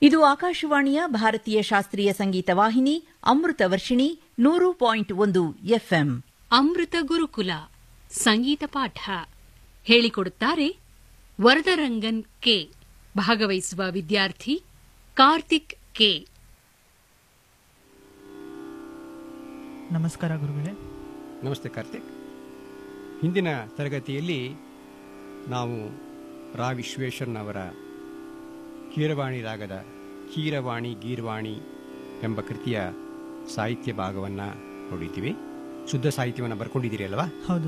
ಇದು ಆಕಾಶವಾಣಿಯ ಭಾರತೀಯ ಶಾಸ್ತ್ರೀಯ ಸಂಗೀತ ವಾಹಿನಿ ಅಮೃತ ವರ್ಷಿಣಿ ನೂರು ಪಾಯಿಂಟ್ ಒಂದು ಎಫ್ಎಂ ಅಮೃತ ಗುರುಕುಲ ಸಂಗೀತ ಪಾಠ ಹೇಳಿಕೊಡುತ್ತಾರೆ ವರದರಂಗನ್ ಕೆ ಭಾಗವಹಿಸುವ ವಿದ್ಯಾರ್ಥಿ ಕಾರ್ತಿಕ್ ಕೆ ನಮಸ್ಕಾರ ಗುರುಗಳೇ ನಮಸ್ತೆ ಕಾರ್ತಿಕ್ ಹಿಂದಿನ ತರಗತಿಯಲ್ಲಿ ನಾವು ರಾ ವಿಶ್ವೇಶ್ವರನ್ ಅವರ ಕೀರವಾಣಿ ರಾಗದ ಕೀರವಾಣಿ ಗೀರ್ವಾಣಿ ಎಂಬ ಕೃತಿಯ ಸಾಹಿತ್ಯ ಭಾಗವನ್ನು ನೋಡಿದ್ದೀವಿ ಶುದ್ಧ ಸಾಹಿತ್ಯವನ್ನು ಬರ್ಕೊಂಡಿದ್ದೀರಿ ಅಲ್ವಾ ಹೌದು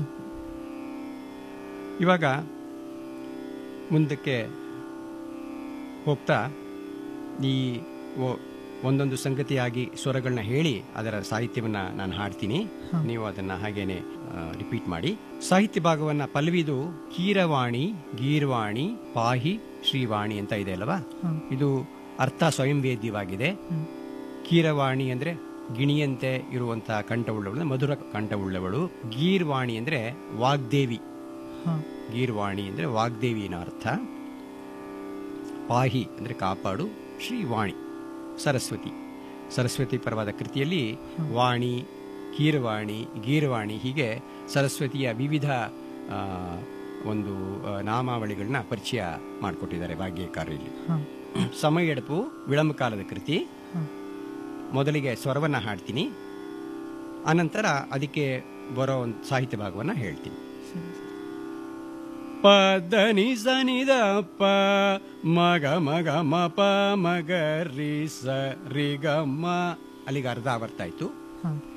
ಇವಾಗ ಮುಂದಕ್ಕೆ ಹೋಗ್ತಾ ಈ ಒ- ಒಂದೊಂದು ಸಂಗತಿಯಾಗಿ ಸ್ವರಗಳನ್ನ ಹೇಳಿ ಅದರ ಸಾಹಿತ್ಯವನ್ನು ನಾನು ಹಾಡ್ತೀನಿ ಹಾ. ನೀವು ಅದನ್ನ ಹಾಗೇನೆ ರಿಪೀಟ್ ಮಾಡಿ ಸಾಹಿತ್ಯ ಭಾಗವನ್ನ ಪಲ್ವಿದು ಕೀರವಾಣಿ ಗೀರ್ವಾಣಿ ಪಾಹಿ ಶ್ರೀವಾಣಿ ಅಂತ ಇದೆ ಅಲ್ವಾ ಹಾ. ಇದು ಅರ್ಥ ಸ್ವಯಂ ವೇದ್ಯವಾಗಿದೆ ಹ್ಮ್. ಕೀರವಾಣಿ ಅಂದ್ರೆ ಗಿಣಿಯಂತೆ ಇರುವಂತಹ ಕಂಠವುಳ್ಳವಳು ಅಂದ್ರೆ ಮಧುರ ಕಂಠವುಳ್ಳವಳು ಗೀರ್ವಾಣಿ ಅಂದ್ರೆ ವಾಗ್ದೇವಿ ಹಾ ಗೀರ್ವಾಣಿ ಅಂದ್ರೆ ವಾಗ್ದೇವಿನ ಅರ್ಥ ಪಾಹಿ ಅಂದ್ರೆ ಕಾಪಾಡು ಶ್ರೀವಾಣಿ ಸರಸ್ವತಿ ಸರಸ್ವತಿ ಪರವಾದ ಕೃತಿಯಲ್ಲಿ ವಾಣಿ ಕೀರ್ವಾಣಿ ಗೀರ್ವಾಣಿ ಹೀಗೆ ಸರಸ್ವತಿಯ ವಿವಿಧ ಆ, ಒಂದು ಆ, ನಾಮಾವಳಿಗಳನ್ನ ಪರಿಚಯ ಮಾಡಿಕೊಟ್ಟಿದ್ದಾರೆ ಭಾಗ್ಯಕಾರರಲ್ಲಿ ಹಾ ಸಮಯ ಎಡಪು ವಿಳಂಬ ಕಾಲದ ಕೃತಿ ಹಾ ಮೊದಲಿಗೆ ಸ್ವರವನ್ನ ಹಾಡ್ತೀನಿ ಅನಂತರ ಅದಕ್ಕೆ ಬರೋ ಒಂದು ಸಾಹಿತ್ಯ ಭಾಗವನ್ನ ಹೇಳ್ತೀನಿ ಸರಿ ಸರಿ. ಪದನಿ ಸನಿದ ಪ ಮಗ ಮಗ ಮ ಪ ಮಗ ರಿ ಸ ರಿ ಗ ಮ ಅಲ್ಲಿಗೆ ಅರ್ಧ ಆವರ್ತ ಆಯ್ತು ಹಾ